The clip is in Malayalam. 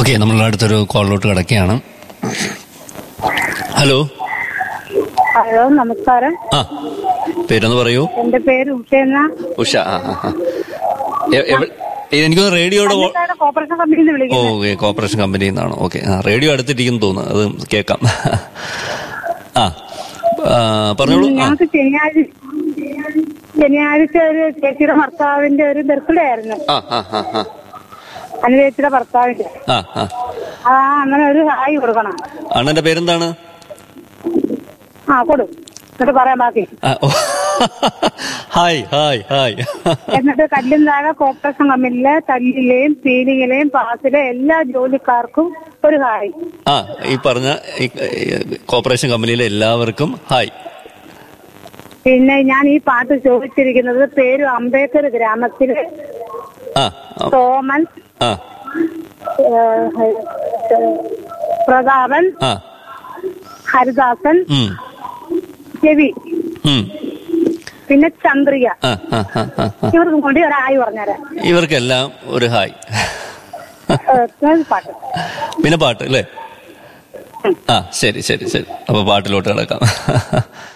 ഓക്കെ നമ്മൾ അടുത്തൊരു കോളിലോട്ട് കിടക്കുകയാണ് ഹലോ ഹലോ നമസ്കാരം ആ പേരൊന്ന് പറയൂ എന്റെ പേര് ഉഷയെന്ന ഉഷ ആ ആ ആ. എ- എവ- എനിക്കൊന്ന് റേഡിയോയുടെ വോ- കോർപ്പറേഷൻ കമ്പനിയിൽ നിന്ന് ഓ വിളിക്കുന്നത് ഓക്കെ കോർപ്പറേഷൻ കമ്പനിയിൽ നിന്നാണ് ഓക്കെ ആ റേഡിയോ അടുത്തിരിക്കുന്നു തോന്നുന്നു അത് കേൾക്കാം ആ ആ, പറഞ്ഞോളൂ ആ ഞങ്ങൾക്ക് ശനിയാഴ്ച ശനിയാഴ്ച ഒരു ചേച്ചിയുടെ ഭർത്താവിന്റെ ഒരു ബർത്ത്ഡേ ആയിരുന്നു ആ ആ ആ ആ അനുചേച്ചിയുടെ ഭർത്താവിന്റെ ആ ആ ആ അങ്ങനെ ഒരു ഹായ് കൊടുക്കണം അണ്ണന്റെ പേരെന്താണ് ആ കൊടു എന്നിട്ട് പറയാൻ ബാക്കി ആ, ഓ. ഹായ് ഹായ് ഹായ് എന്നിട്ട് കല്ലും താഴെ കോർപ്പറേഷൻ കമ്പനിയിലെ തല്ലിലെയും പീലിങ്ങിലെയും പാസിലെ എല്ലാ ജോലിക്കാർക്കും ഒരു ഹായ് ആ ഈ പറഞ്ഞ ഈ ഈ കോർപ്പറേഷൻ കമ്പനിയിലെ എല്ലാവർക്കും ഹായ് പിന്നെ ഞാൻ ഈ പാട്ട് ചോദിച്ചിരിക്കുന്നത് പേര് അംബേദ്കർ ഗ്രാമത്തിലെ ആ ആ, സോമൻ ആ ഏഹ്, പ്രതാപൻ ആ ഹരിദാസൻ ഉം, രവി ഉം. പിന്നെ ചന്ദ്രിക ആ ആ ആ ആ ആ. ഇവർക്കും കൂടി ഒരു ഹായ് പറഞ്ഞുതരാം ഇവർക്കെല്ലാം ഒരു ഹായ് ഏഹ്, പാട്ട് പിന്നെ പാട്ട് അല്ലേ ആ ശരി ശരി ശരി അപ്പൊ പാട്ടിലോട്ട് കിടക്കാം